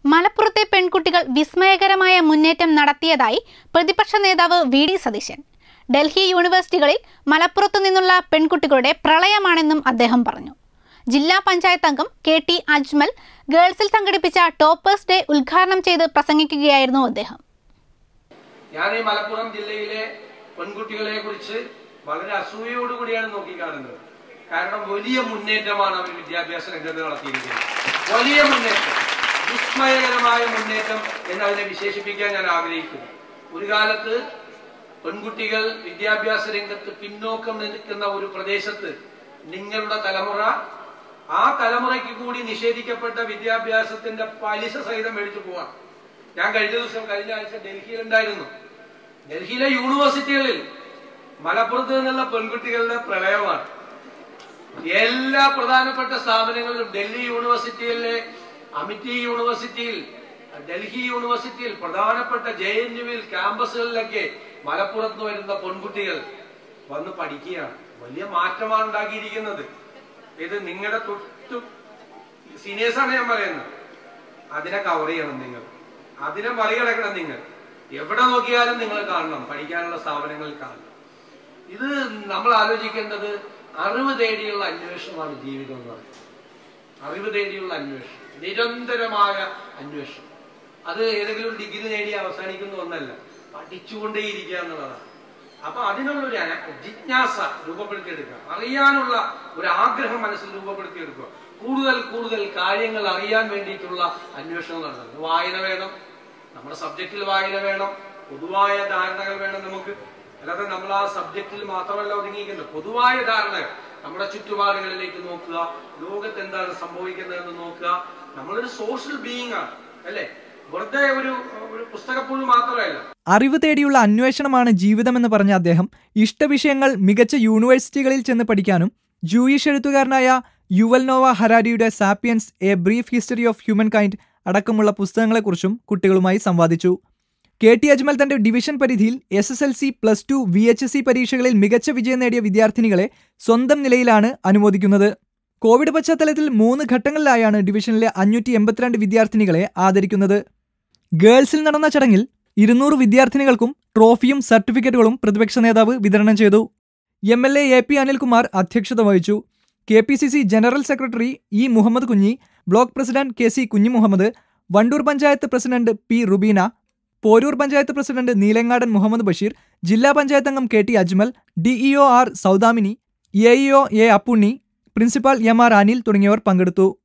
മലപ്പുറത്തെ പെൺകുട്ടികൾ വിസ്മയകരമായ മുന്നേറ്റം നടത്തിയതായി പ്രതിപക്ഷ നേതാവ് വി ഡി സതീശൻ ഡൽഹി യൂണിവേഴ്സിറ്റികളിൽ മലപ്പുറത്തു നിന്നുള്ള പെൺകുട്ടികളുടെ പ്രളയമാണെന്നും അദ്ദേഹം പറഞ്ഞു ജില്ലാ പഞ്ചായത്ത് അംഗം കെ ടി അജ്മൽ ഗേൾസിൽ സംഘടിപ്പിച്ച ടോപ്പേഴ്സ് ഡേ ഉദ്ഘാടനം ചെയ്ത് പ്രസംഗിക്കുകയായിരുന്നു അദ്ദേഹം ഞാൻ ഈ മലപ്പുറം ജില്ലയിലെ പെൺകുട്ടികളെ കുറിച്ച് വളരെ അസൂയയോടുകൂടിയാണ് നോക്കിക്കാണുന്നത് കാരണം വലിയ മുന്നേറ്റമാണ് അവർ വിദ്യാഭ്യാസ രംഗത്ത് നടത്തിയിരിക്കുന്നത് വലിയ മുന്നേറ്റം വിസ്മയകരമായ മുന്നേറ്റം എന്ന് അതിനെ വിശേഷിപ്പിക്കാൻ ഞാൻ ആഗ്രഹിക്കുന്നു ഒരു കാലത്ത് പെൺകുട്ടികൾ വിദ്യാഭ്യാസ രംഗത്ത് പിന്നോക്കം നിൽക്കുന്ന ഒരു പ്രദേശത്ത് നിങ്ങളുടെ തലമുറ ആ തലമുറയ്ക്ക് കൂടി നിഷേധിക്കപ്പെട്ട വിദ്യാഭ്യാസത്തിന്റെ പലിശ സഹിതം മേടിച്ചു പോവാം ഞാൻ കഴിഞ്ഞ ദിവസം കഴിഞ്ഞ ആഴ്ച ഡൽഹിയിലുണ്ടായിരുന്നു ഡൽഹിയിലെ യൂണിവേഴ്സിറ്റികളിൽ മലപ്പുറത്ത് നിന്നുള്ള പെൺകുട്ടികളുടെ പ്രളയമാണ് എല്ലാ പ്രധാനപ്പെട്ട സ്ഥാപനങ്ങളിലും ഡൽഹി യൂണിവേഴ്സിറ്റിയിലെ അമിറ്റി യൂണിവേഴ്സിറ്റിയിൽ ഡൽഹി യൂണിവേഴ്സിറ്റിയിൽ പ്രധാനപ്പെട്ട ജെ എൻ യുവിൽ ക്യാമ്പസുകളിലൊക്കെ മലപ്പുറത്ത് വരുന്ന പെൺകുട്ടികൾ വന്ന് പഠിക്കുകയാണ് വലിയ മാറ്റമാണ് ഉണ്ടാക്കിയിരിക്കുന്നത് ഇത് നിങ്ങളുടെ തൊട്ടു സീനിയേഴ്സാണ് ഞാൻ പറയുന്നത് അതിനെ കവർ ചെയ്യണം നിങ്ങൾ അതിനെ മറികടക്കണം നിങ്ങൾ എവിടെ നോക്കിയാലും നിങ്ങൾ കാണണം പഠിക്കാനുള്ള സ്ഥാപനങ്ങളിൽ കാണണം ഇത് നമ്മൾ ആലോചിക്കേണ്ടത് അറിവ് തേടിയുള്ള അന്വേഷണമാണ് ജീവിതം എന്ന് പറയുന്നത് അറിവ് തേടിയുള്ള അന്വേഷണം നിരന്തരമായ അന്വേഷണം അത് ഏതെങ്കിലും ഡിഗ്രി നേടി അവസാനിക്കുന്ന ഒന്നല്ല പഠിച്ചുകൊണ്ടേയിരിക്കുക എന്നുള്ളതാണ് അപ്പൊ അതിനുള്ള ഒരു അന- ജിജ്ഞാസ രൂപപ്പെടുത്തിയെടുക്കുക അറിയാനുള്ള ഒരു ആഗ്രഹം മനസ്സിൽ രൂപപ്പെടുത്തിയെടുക്കുക കൂടുതൽ കൂടുതൽ കാര്യങ്ങൾ അറിയാൻ വേണ്ടിയിട്ടുള്ള അന്വേഷണം നടത്തുന്നത് വായന വേണം നമ്മുടെ സബ്ജക്റ്റിൽ വായന വേണം പൊതുവായ ധാരണകൾ വേണം നമുക്ക് അല്ലാതെ നമ്മൾ ആ സബ്ജക്റ്റിൽ മാത്രമല്ല ഒതുങ്ങിയിരിക്കുന്നത് പൊതുവായ ധാരണകൾ നമ്മുടെ ചുറ്റുപാടുകളിലേക്ക് നോക്കുക ലോകത്ത് എന്താണ് സംഭവിക്കുന്നതെന്ന് നോക്കുക നമ്മളൊരു സോഷ്യൽ ബീയിങ് ആണ് അല്ലേ വെറുതെ ഒരു ഒരു പുസ്തകപ്പുഴു മാത്രമല്ല അറിവ് തേടിയുള്ള അന്വേഷണമാണ് ജീവിതമെന്ന് പറഞ്ഞ അദ്ദേഹം ഇഷ്ടവിഷയങ്ങൾ മികച്ച യൂണിവേഴ്സിറ്റികളിൽ ചെന്ന് പഠിക്കാനും ജൂയിഷ് എഴുത്തുകാരനായ യുവൽ നോവ ഹരാരിയുടെ Sapiens a brief history of humankind അടക്കമുള്ള പുസ്തകങ്ങളെക്കുറിച്ചും കുട്ടികളുമായി സംവാദിച്ചു കെ ടി അജ്മൽ തന്റെ ഡിവിഷൻ പരിധിയിൽ S S L C plus two V H S C പരീക്ഷകളിൽ മികച്ച വിജയം നേടിയ വിദ്യാർത്ഥിനികളെ സ്വന്തം നിലയിലാണ് അനുമോദിക്കുന്നത് കോവിഡ് പശ്ചാത്തലത്തിൽ മൂന്ന് ഘട്ടങ്ങളിലായാണ് ഡിവിഷനിലെ അഞ്ഞൂറ്റി എൺപത്തിരണ്ട് വിദ്യാർത്ഥിനികളെ ആദരിക്കുന്നത് ഗേൾസിൽ നടന്ന ചടങ്ങിൽ ഇരുന്നൂറ് വിദ്യാർത്ഥിനികൾക്കും ട്രോഫിയും സർട്ടിഫിക്കറ്റുകളും പ്രതിപക്ഷ നേതാവ് വിതരണം ചെയ്തു M L A A P Anilkumar അധ്യക്ഷത വഹിച്ചു K P C C general secretary E Muhammad Kunhi block president K C Kunhimuhammad Wandoor panchayat president P Rubeena Porur panchayat president Neelangadan Muhammad Basheer ജില്ലാ പഞ്ചായത്ത് അംഗം K T Ajmal DEO R Saudamini A EO A Appunni principal M R Anil തുടങ്ങിയവർ പങ്കെടുത്തു